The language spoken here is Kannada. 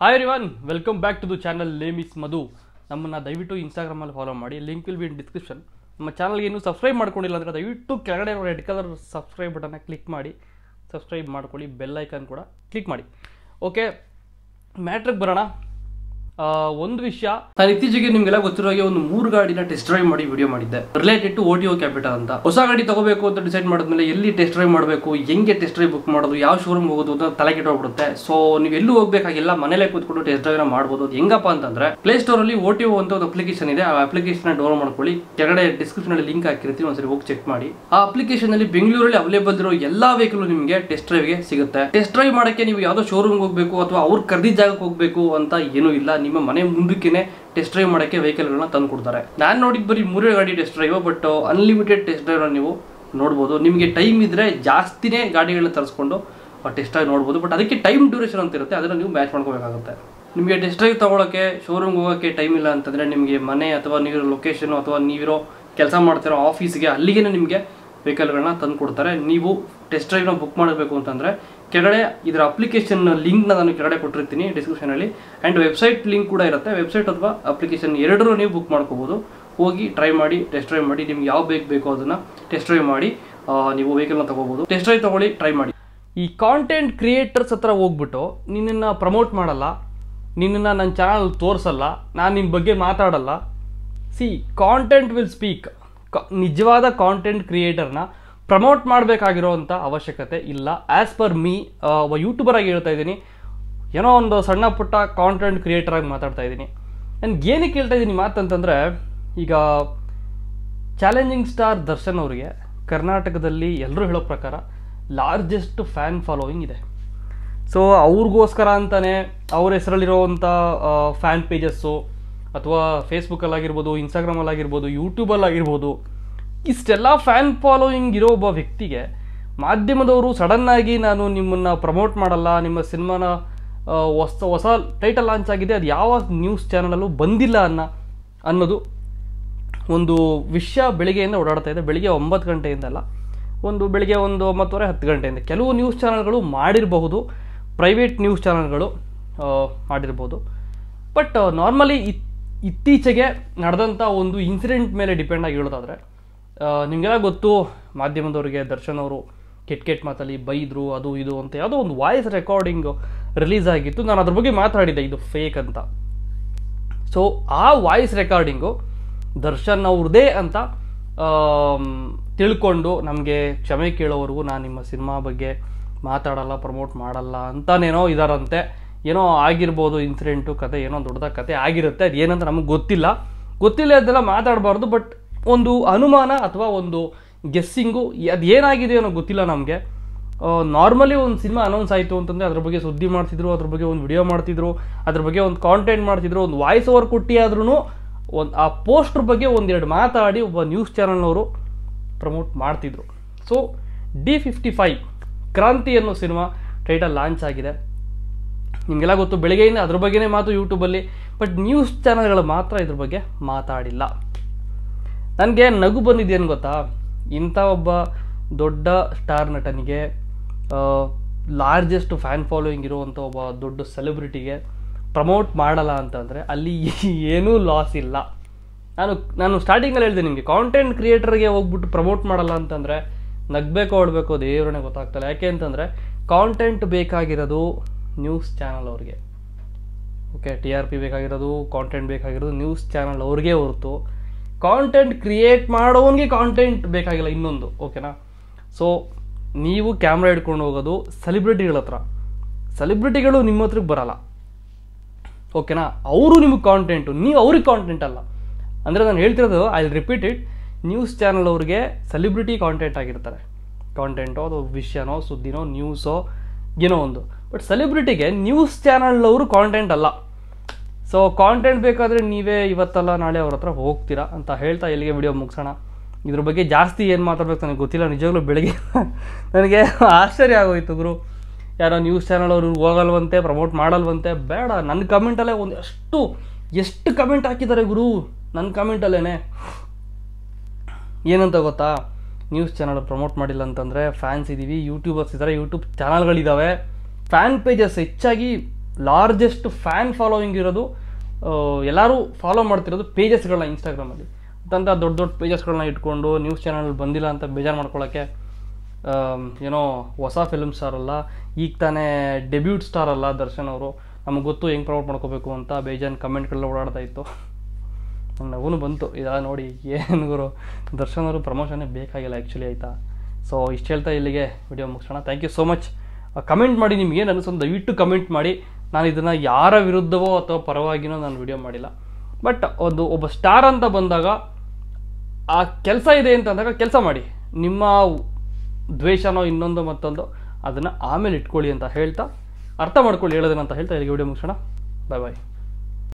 hi everyone welcome back to the channel name is Madhu ನಮ್ಮನ್ನು ದಯವಿಟ್ಟು ಇನ್ಸ್ಟಾಗ್ರಾಮಲ್ಲಿ ಫಾಲೋ ಮಾಡಿ link will be in description ನಮ್ಮ ಚಾನಲ್ಗೆ ಇನ್ನೂ ಸಬ್ಸ್ಕ್ರೈಬ್ ಮಾಡ್ಕೊಂಡಿಲ್ಲ ಅಂದರೆ ದಯವಿಟ್ಟು ಕೆಳಗಡೆ ರೆಡ್ ಕಲರ್ ಸಬ್ಸ್ಕ್ರೈಬ್ ಬಟನ್ನ ಕ್ಲಿಕ್ ಮಾಡಿ ಸಬ್ಸ್ಕ್ರೈಬ್ ಮಾಡ್ಕೊಳ್ಳಿ ಬೆಲ್ ಐಕನ್ ಕೂಡ ಕ್ಲಿಕ್ ಮಾಡಿ ಓಕೆ ಮ್ಯಾಟ್ರಿಗೆ ಬರೋಣ ಆ, ಒಂದು ವಿಷಯ ನಾನು ಇತ್ತೀಚೆಗೆ ನಿಮಗೆಲ್ಲ ಗೊತ್ತಿರೋ ಹಾಗೆ ಒಂದು ಮೂರು ಗಾಡಿನ ಟೆಸ್ಟ್ ಡ್ರೈವ್ ಮಾಡಿ ವಿಡಿಯೋ ಮಾಡಿದ್ದೆ ರಿಲೇಟೆಡ್ ಟು ಓಟಿಒ ಕ್ಯಾಪಿಟಲ್ ಅಂತ ಹೊಸ ಗಾಡಿ ತಗೋಬೇಕು ಅಂತ ಡಿಸೈಡ್ ಮಾಡಿದ್ಮೇಲೆ ಎಲ್ಲಿ ಟೆಸ್ಟ್ ಡ್ರೈವ್ ಮಾಡಬೇಕು ಹೆಂಗೆ ಟೆಸ್ಟ್ ಡ್ರೈವ್ ಬುಕ್ ಮಾಡೋದು ಯಾವ ಶೋರೂಮ್ ಹೋಗೋದು ಅಂತ ತಲೆ ಕೆಟ್ಟೋಗ್ಬಿಡುತ್ತೆ ಸೊ ನೀವು ಎಲ್ಲೂ ಹೋಗ್ಬೇಕಾಗಿಲ್ಲ ಮನೇಲೆ ಕೂತ್ಕೊಂಡು ಟೆಸ್ಟ್ ಡ್ರೈವ್ನ ಮಾಡ್ಬೋದು ಅದು ಹೆಂಗಪ್ಪ ಅಂತಂದ್ರೆ ಪ್ಲೇ ಸ್ಟೋರಲ್ಲಿ ಓಟಿಒ ಅಂತ ಒಂದು ಅಪ್ಲಿಕೇಶನ್ ಇದೆ ಆ ಅಪ್ಲಿಕೇಶನ್ ಡೌನ್ಲೋಡ್ ಮಾಡ್ಕೊಳ್ಳಿ ಕೆಳಗಡೆ ಡಿಸ್ಕ್ರಿಪ್ಷನ್ ಅಲ್ಲಿ ಲಿಂಕ್ ಹಾಕಿರ್ತೀನಿ ಒಂದ್ಸರಿ ಹೋಗಿ ಚೆಕ್ ಮಾಡಿ ಆ ಅಪ್ಲಿಕೇಶನ್ ಅಲ್ಲಿ ಬೆಂಗಳೂರಲ್ಲಿ ಅವೈಲೇಬಲ್ ಇರೋ ಎಲ್ಲಾ ವೆಹಿಕಲ್ ನಿಮಗೆ ಟೆಸ್ಟ್ ಡ್ರೈವ್ಗೆ ಸಿಗುತ್ತೆ ಟೆಸ್ಟ್ ಡ್ರೈವ್ ಮಾಡಕ್ಕೆ ನೀವು ಯಾವುದೋ ಶೋರೂಮ್ ಹೋಗಬೇಕು ಅಥವಾ ಅವ್ರು ಕರೆದಿದ್ದ ಜಾಗಕ್ಕೆ ಹೋಗಬೇಕು ಅಂತ ಏನೂ ಇಲ್ಲ ನಿಮ್ಮ ಮನೆ ಮುಂದಕ್ಕೇನೆ ಟೆಸ್ಟ್ ಡ್ರೈವ್ ಮಾಡಕ್ಕೆ ವೆಹಿಕಲ್ಗಳನ್ನ ತಂದು ಕೊಡ್ತಾರೆ ನಾನು ನೋಡಿದ್ ಬರೀ ಮೂರೇ ಗಾಡಿ test drive but unlimited test drive ನೀವು ನೋಡ್ಬೋದು ನಿಮಗೆ ಟೈಮ್ ಇದ್ರೆ ಜಾಸ್ತಿನೇ ಗಾಡಿಗಳನ್ನ ತರಿಸ್ಕೊಂಡು ಟೆಸ್ಟ್ ಡ್ರೈವ್ ನೋಡ್ಬೋದು ಬಟ್ ಅದಕ್ಕೆ ಟೈಮ್ ಡ್ಯೂರೇಷನ್ ಅಂತ ಇರುತ್ತೆ ಅದನ್ನು ನೀವು ಮ್ಯಾಚ್ ಮಾಡ್ಕೋಬೇಕಾಗುತ್ತೆ ನಿಮಗೆ ಟೆಸ್ಟ್ ಡ್ರೈವ್ ತಗೊಳ್ಳೋಕ್ಕೆ ಶೋರೂಮ್ಗೆ ಹೋಗೋಕ್ಕೆ ಟೈಮ್ ಇಲ್ಲ ಅಂತಂದರೆ ನಿಮಗೆ ಮನೆ ಅಥವಾ ನೀವಿರೋ ಲೊಕೇಶನ್ ಅಥವಾ ನೀವಿರೋ ಕೆಲಸ ಮಾಡ್ತಿರೋ ಆಫೀಸ್ಗೆ ಅಲ್ಲಿಗೆ ನಿಮಗೆ ವೆಹಿಕಲ್ಗಳನ್ನ ತಂದು ಕೊಡ್ತಾರೆ ನೀವು ಟೆಸ್ಟ್ ಡ್ರೈವ್ನ ಬುಕ್ ಮಾಡಬೇಕು ಅಂತಂದರೆ ಕೆಳಗಡೆ ಇದರ ಅಪ್ಲಿಕೇಶನ್ ಲಿಂಕ್ನ ನಾನು ಕೆಳಗಡೆ ಕೊಟ್ಟಿರ್ತೀನಿ ಡಿಸ್ಕ್ರಿಪ್ಷನಲ್ಲಿ ಆ್ಯಂಡ್ ವೆಬ್ಸೈಟ್ ಲಿಂಕ್ ಕೂಡ ಇರುತ್ತೆ ವೆಬ್ಸೈಟ್ ಅಥವಾ ಅಪ್ಲಿಕೇಶನ್ ಎರಡರೂ ನೀವು ಬುಕ್ ಮಾಡ್ಕೋಬೋದು ಹೋಗಿ ಟ್ರೈ ಮಾಡಿ ಟೆಸ್ಟ್ ಡ್ರೈವ್ ಮಾಡಿ ನಿಮ್ಗೆ ಯಾವ ಬೇಕು ಬೇಕೋ ಅದನ್ನು ಟೆಸ್ಟ್ ಡ್ರೈವ್ ಮಾಡಿ ಆ, ನೀವು ವೆಹಿಕಲ್ನ ತಗೋಬೋದು ಟೆಸ್ಟ್ ಡ್ರೈವ್ ತಗೊಳ್ಳಿ ಟ್ರೈ ಮಾಡಿ ಈ ಕಾಂಟೆಂಟ್ ಕ್ರಿಯೇಟರ್ಸ್ ಹತ್ರ ಹೋಗ್ಬಿಟ್ಟು ನಿನ್ನನ್ನು ಪ್ರಮೋಟ್ ಮಾಡಲ್ಲ ನಿನ್ನನ್ನು ನನ್ನ ಚಾನಲ್ ತೋರಿಸಲ್ಲ ನಾನು ನಿಮ್ಮ ಬಗ್ಗೆ ಮಾತಾಡಲ್ಲ ಸಿ ಕಾಂಟೆಂಟ್ ವಿಲ್ ಸ್ಪೀಕ್ ನಿಜವಾದ ಕಾಂಟೆಂಟ್ ಕ್ರಿಯೇಟರ್ನ ಪ್ರಮೋಟ್ ಮಾಡಬೇಕಾಗಿರೋವಂಥ ಅವಶ್ಯಕತೆ ಇಲ್ಲ ಆ್ಯಸ್ ಪರ್ ಮೀ ಒಬ್ಬ ಯೂಟ್ಯೂಬರ್ ಆಗಿ ಹೇಳ್ತಾ ಇದ್ದೀನಿ ಏನೋ ಒಂದು ಸಣ್ಣ ಪುಟ್ಟ ಕಾಂಟೆಂಟ್ ಕ್ರಿಯೇಟರ್ ಆಗಿ ಮಾತಾಡ್ತಾ ಇದ್ದೀನಿ ನನಗೆ ಏನಕ್ಕೆ ಹೇಳ್ತಾ ಇದ್ದೀನಿ ಮಾತಂತಂದರೆ ಈಗ ಚಾಲೆಂಜಿಂಗ್ ಸ್ಟಾರ್ ದರ್ಶನ್ ಅವರಿಗೆ ಕರ್ನಾಟಕದಲ್ಲಿ ಎಲ್ಲರೂ ಹೇಳೋ ಪ್ರಕಾರ ಲಾರ್ಜೆಸ್ಟ್ ಫ್ಯಾನ್ ಫಾಲೋವಿಂಗ್ ಇದೆ ಸೊ ಅವ್ರಿಗೋಸ್ಕರ ಅಂತಲೇ ಅವ್ರ ಹೆಸರಲ್ಲಿರೋವಂಥ ಫ್ಯಾನ್ ಪೇಜಸ್ಸು ಅಥವಾ ಫೇಸ್ಬುಕ್ಕಲ್ಲಾಗಿರ್ಬೋದು ಇನ್ಸ್ಟಾಗ್ರಾಮಲ್ಲಾಗಿರ್ಬೋದು ಯೂಟ್ಯೂಬಲ್ಲಾಗಿರ್ಬೋದು ಇಷ್ಟೆಲ್ಲ ಫ್ಯಾನ್ ಫಾಲೋಯಿಂಗ್ ಇರೋ ಒಬ್ಬ ವ್ಯಕ್ತಿಗೆ ಮಾಧ್ಯಮದವರು ಸಡನ್ನಾಗಿ ನಾನು ನಿಮ್ಮನ್ನು ಪ್ರಮೋಟ್ ಮಾಡಲ್ಲ ನಿಮ್ಮ ಸಿನಿಮಾನ ಆ, ಹೊಸ ಹೊಸ ಟೈಟಲ್ ಲಾಂಚ್ ಆಗಿದೆ ಅದು ಯಾವ ನ್ಯೂಸ್ ಚಾನಲಲ್ಲೂ ಬಂದಿಲ್ಲ ಅನ್ನೋ ಅನ್ನೋದು ಒಂದು ವಿಷಯ ಬೆಳಿಗ್ಗೆಯಿಂದ ಓಡಾಡ್ತಾ ಇದೆ ಬೆಳಿಗ್ಗೆ ಒಂಬತ್ತು ಗಂಟೆಯಿಂದಲ್ಲ ಒಂದು ಬೆಳಿಗ್ಗೆ ಒಂದು ಒಂಬತ್ತುವರೆ ಹತ್ತು ಗಂಟೆಯಿಂದ ಕೆಲವು ನ್ಯೂಸ್ ಚಾನಲ್ಗಳು ಮಾಡಿರಬಹುದು ಪ್ರೈವೇಟ್ ನ್ಯೂಸ್ ಚಾನಲ್ಗಳು ಆ, ಮಾಡಿರ್ಬೋದು ಬಟ್ ನಾರ್ಮಲಿ ಇತ್ತೀಚೆಗೆ ನಡೆದಂಥ ಒಂದು ಇನ್ಸಿಡೆಂಟ್ ಮೇಲೆ ಡಿಪೆಂಡ್ ಆಗಿ ಹೇಳೋದಾದರೆ ನಿಮಗೆಲ್ಲ ಗೊತ್ತು ಮಾಧ್ಯಮದವರಿಗೆ ದರ್ಶನ್ ಅವರು ಕೆಟ್ಟ ಕೆಟ್ಟ ಮಾತಲ್ಲಿ ಬೈದರು ಅದು ಇದು ಅಂತ ಯಾವುದೋ ಒಂದು ವಾಯ್ಸ್ ರೆಕಾರ್ಡಿಂಗ್ ರಿಲೀಸ್ ಆಗಿತ್ತು ನಾನು ಅದ್ರ ಬಗ್ಗೆ ಮಾತಾಡಿದ್ದೆ ಇದು ಫೇಕ್ ಅಂತ ಸೊ ಆ ವಾಯ್ಸ್ ರೆಕಾರ್ಡಿಂಗು ದರ್ಶನ್ ಅವ್ರದ್ದೇ ಅಂತ ಆಮ್, ತಿಳ್ಕೊಂಡು ನಮಗೆ ಕ್ಷಮೆ ಕೇಳೋವರೆಗೂ ನಾನು ನಿಮ್ಮ ಸಿನಿಮಾ ಬಗ್ಗೆ ಮಾತಾಡಲ್ಲ ಪ್ರಮೋಟ್ ಮಾಡಲ್ಲ ಅಂತಾನೇನೋ ಇದಾರಂತೆ ಏನೋ ಆಗಿರ್ಬೋದು ಇನ್ಸಿಡೆಂಟು ಕತೆ ಏನೋ ದೊಡ್ಡದಾದ ಕತೆ ಆಗಿರುತ್ತೆ ಅದು ಏನಂತ ನಮಗೆ ಗೊತ್ತಿಲ್ಲ ಗೊತ್ತಿಲ್ಲ ಅದೆಲ್ಲ ಮಾತಾಡಬಾರ್ದು ಬಟ್ ಒಂದು ಅನುಮಾನ ಅಥವಾ ಒಂದು ಗೆಸ್ಸಿಂಗು ಅದು ಏನಾಗಿದೆ ಅನ್ನೋ ಗೊತ್ತಿಲ್ಲ ನಮಗೆ ನಾರ್ಮಲಿ ಒಂದು ಸಿನಿಮಾ ಅನೌನ್ಸ್ ಆಯಿತು ಅಂತಂದರೆ ಅದ್ರ ಬಗ್ಗೆ ಸುದ್ದಿ ಮಾಡ್ತಿದ್ರು ಅದ್ರ ಬಗ್ಗೆ ಒಂದು ವಿಡಿಯೋ ಮಾಡ್ತಿದ್ರು ಅದ್ರ ಬಗ್ಗೆ ಒಂದು ಕಾಂಟೆಂಟ್ ಮಾಡ್ತಿದ್ರು ಒಂದು ವಾಯ್ಸ್ ಓವರ್ ಕೊಟ್ಟಿ ಆದ್ರೂ ಒಂದು ಆ ಪೋಸ್ಟ್ರ್ ಬಗ್ಗೆ ಒಂದೆರಡು ಮಾತಾಡಿ ಒಬ್ಬ ನ್ಯೂಸ್ ಚಾನಲ್ನವರು ಪ್ರಮೋಟ್ ಮಾಡ್ತಿದ್ರು so D fifty five Kranti ಅನ್ನೋ ಸಿನಿಮಾ ಟೈಟಲ್ ಲಾಂಚ್ ಆಗಿದೆ ನಿಮಗೆಲ್ಲ ಗೊತ್ತು ಬೆಳಗ್ಗೆಯಿಂದ ಅದ್ರ ಬಗ್ಗೆನೇ ಮಾತು ಯೂಟ್ಯೂಬಲ್ಲಿ ಬಟ್ ನ್ಯೂಸ್ ಚಾನಲ್ಗಳು ಮಾತ್ರ ಇದ್ರ ಬಗ್ಗೆ ಮಾತಾಡಿಲ್ಲ ನನಗೆ ನಗು ಬಂದಿದ್ದೇನು ಗೊತ್ತಾ ಇಂಥ ಒಬ್ಬ ದೊಡ್ಡ ಸ್ಟಾರ್ ನಟನಿಗೆ ಲಾರ್ಜೆಸ್ಟ್ ಫ್ಯಾನ್ ಫಾಲೋಯಿಂಗ್ ಇರುವಂಥ ಒಬ್ಬ ದೊಡ್ಡ ಸೆಲೆಬ್ರಿಟಿಗೆ ಪ್ರಮೋಟ್ ಮಾಡಲ್ಲ ಅಂತಂದರೆ ಅಲ್ಲಿ ಏನೂ ಲಾಸ್ ಇಲ್ಲ ನಾನು ನಾನು ಸ್ಟಾರ್ಟಿಂಗಲ್ಲಿ ಹೇಳಿದೆ ನಿಮಗೆ ಕಾಂಟೆಂಟ್ ಕ್ರಿಯೇಟರ್ಗೆ ಹೋಗ್ಬಿಟ್ಟು ಪ್ರಮೋಟ್ ಮಾಡಲ್ಲ ಅಂತಂದರೆ ನಗಬೇಕೋ ಓಡಬೇಕು ದೇವ್ರನ್ನೇ ಗೊತ್ತಾಗ್ತಲ್ಲ ಯಾಕೆ ಅಂತಂದರೆ ಕಾಂಟೆಂಟ್ ಬೇಕಾಗಿರೋದು ನ್ಯೂಸ್ ಚಾನಲ್ ಅವ್ರಿಗೆ ಓಕೆ ಟಿ ಆರ್ ಪಿ ಬೇಕಾಗಿರೋದು ಕಾಂಟೆಂಟ್ ಬೇಕಾಗಿರೋದು ನ್ಯೂಸ್ ಚಾನಲ್ ಅವ್ರಿಗೆ ಹೊರತು ಕಾಂಟೆಂಟ್ ಕ್ರಿಯೇಟ್ ಮಾಡೋನಿಗೆ ಕಾಂಟೆಂಟ್ ಬೇಕಾಗಿಲ್ಲ ಇನ್ನೊಂದು ಓಕೆನಾ ಸೊ ನೀವು ಕ್ಯಾಮ್ರಾ ಹಿಡ್ಕೊಂಡು ಹೋಗೋದು ಸೆಲೆಬ್ರಿಟಿಗಳ ಹತ್ರ ಸೆಲೆಬ್ರಿಟಿಗಳು ನಿಮ್ಮ ಹತ್ರಕ್ಕೆ ಬರಲ್ಲ ಓಕೆನಾ ಅವರು ನಿಮಗೆ ಕಾಂಟೆಂಟು ನೀವು ಅವ್ರಿಗೆ ಕಾಂಟೆಂಟ್ ಅಲ್ಲ ಅಂದರೆ ನಾನು ಹೇಳ್ತಿರೋದು I repeat it news channel ಅವ್ರಿಗೆ ಸೆಲೆಬ್ರಿಟಿ ಕಾಂಟೆಂಟ್ ಆಗಿರ್ತಾರೆ ಕಾಂಟೆಂಟೋ ಅದು ವಿಷಯನೋ ಸುದ್ದಿನೋ ನ್ಯೂಸೋ ಏನೋ ಒಂದು ಬಟ್ ಸೆಲೆಬ್ರಿಟಿಗೆ ನ್ಯೂಸ್ ಚಾನಲ್ನವರು ಕಾಂಟೆಂಟ್ ಅಲ್ಲ ಸೊ ಕಾಂಟೆಂಟ್ ಬೇಕಾದರೆ ನೀವೇ ಇವತ್ತಲ್ಲ ನಾಳೆ ಅವ್ರ ಹತ್ರ ಹೋಗ್ತೀರಾ ಅಂತ ಹೇಳ್ತಾ ಇಲ್ಲಿಗೆ ವಿಡಿಯೋ ಮುಗಿಸೋಣ ಇದ್ರ ಬಗ್ಗೆ ಜಾಸ್ತಿ ಏನು ಮಾತಾಡ್ಬೇಕು ನನಗೆ ಗೊತ್ತಿಲ್ಲ ನಿಜವಾಗ್ಲೂ ಬೆಳಗ್ಗೆ ನನಗೆ ಆಶ್ಚರ್ಯ ಆಗೋಯ್ತು ಗುರು ಯಾರೋ ನ್ಯೂಸ್ ಚಾನಲ್ ಅವರು ಹೋಗಲ್ವಂತೆ ಪ್ರಮೋಟ್ ಮಾಡಲ್ವಂತೆ ಬೇಡ ನನ್ನ ಕಮೆಂಟಲ್ಲೇ ಒಂದು ಎಷ್ಟು ಎಷ್ಟು ಕಮೆಂಟ್ ಹಾಕಿದ್ದಾರೆ ಗುರು ನನ್ನ ಕಮೆಂಟಲ್ಲೇ ಏನಂತ ಗೊತ್ತಾ ನ್ಯೂಸ್ ಚಾನಲ್ ಪ್ರಮೋಟ್ ಮಾಡಿಲ್ಲ ಅಂತಂದರೆ ಫ್ಯಾನ್ಸ್ ಇದ್ದೀವಿ ಯೂಟ್ಯೂಬರ್ಸ್ ಇದ್ದಾರೆ ಯೂಟ್ಯೂಬ್ ಚಾನಲ್ಗಳಿದ್ದಾವೆ ಫ್ಯಾನ್ ಪೇಜಸ್ ಹೆಚ್ಚಾಗಿ ಲಾರ್ಜೆಸ್ಟ್ ಫ್ಯಾನ್ ಫಾಲೋವಿಂಗ್ ಇರೋದು ಆ, ಎಲ್ಲರೂ ಫಾಲೋ ಮಾಡ್ತಿರೋದು ಪೇಜಸ್ಗಳನ್ನ ಇನ್ಸ್ಟಾಗ್ರಾಮಲ್ಲಿ ಅಂತ ದೊಡ್ಡ ದೊಡ್ಡ ಪೇಜಸ್ಗಳನ್ನ ಇಟ್ಕೊಂಡು ನ್ಯೂಸ್ ಚಾನಲ್ ಬಂದಿಲ್ಲ ಅಂತ ಬೇಜಾರು ಮಾಡ್ಕೊಳ್ಳೋಕ್ಕೆ ಆಮ್, ಏನೋ ಹೊಸ ಫಿಲ್ಮ್ ಸ್ಟಾರ್ ಅಲ್ಲ ಈಗ ತಾನೇ ಡೆಬ್ಯೂಟ್ ಸ್ಟಾರ್ ಅಲ್ಲ ದರ್ಶನ್ ಅವರು ನಮಗೆ ಗೊತ್ತು ಹೆಂಗೆ ಪ್ರಮೋಟ್ ಮಾಡ್ಕೋಬೇಕು ಅಂತ ಬೇಜಾನ್ ಕಮೆಂಟ್ಗಳೆಲ್ಲ ಓಡಾಡ್ತಾ ಇತ್ತು ನಂಗೆ ನಗೂನು ಬಂತು ಇದಾ ನೋಡಿ ಏನು ಗುರು ದರ್ಶನ್ ಅವರು ಪ್ರಮೋಷನ್ನೇ ಬೇಕಾಗಿಲ್ಲ ಆ್ಯಕ್ಚುಲಿ ಆಯಿತಾ ಸೊ ಇಷ್ಟು ಹೇಳ್ತಾ ಇಲ್ಲಿಗೆ ವಿಡಿಯೋ ಮುಗಿಸೋಣ thank you so much comment ಮಾಡಿ ನಿಮ್ಗೆ ಏನು ಅನಿಸೋದು ದಯವಿಟ್ಟು ಕಮೆಂಟ್ ಮಾಡಿ ನಾನು ಇದನ್ನು ಯಾರ ವಿರುದ್ಧವೋ ಅಥವಾ ಪರವಾಗಿನೋ ನಾನು ವಿಡಿಯೋ ಮಾಡಿಲ್ಲ ಬಟ್ ಒಂದು ಒಬ್ಬ ಸ್ಟಾರ್ ಅಂತ ಬಂದಾಗ ಆ ಕೆಲಸ ಇದೆ ಅಂತ ಅಂದಾಗ ಕೆಲಸ ಮಾಡಿ ನಿಮ್ಮ ದ್ವೇಷನೋ ಇನ್ನೊಂದು ಮತ್ತೊಂದು ಅದನ್ನು ಆಮೇಲೆ ಇಟ್ಕೊಳ್ಳಿ ಅಂತ ಹೇಳ್ತಾ ಅರ್ಥ ಮಾಡ್ಕೊಳ್ಳಿ ಹೇಳೋದನ್ನ ಅಂತ ಹೇಳ್ತಾ ಇಲ್ಲಿಗೆ ವಿಡಿಯೋ ಮುಗಿಸೋಣ ಬಾಯ್ ಬಾಯ್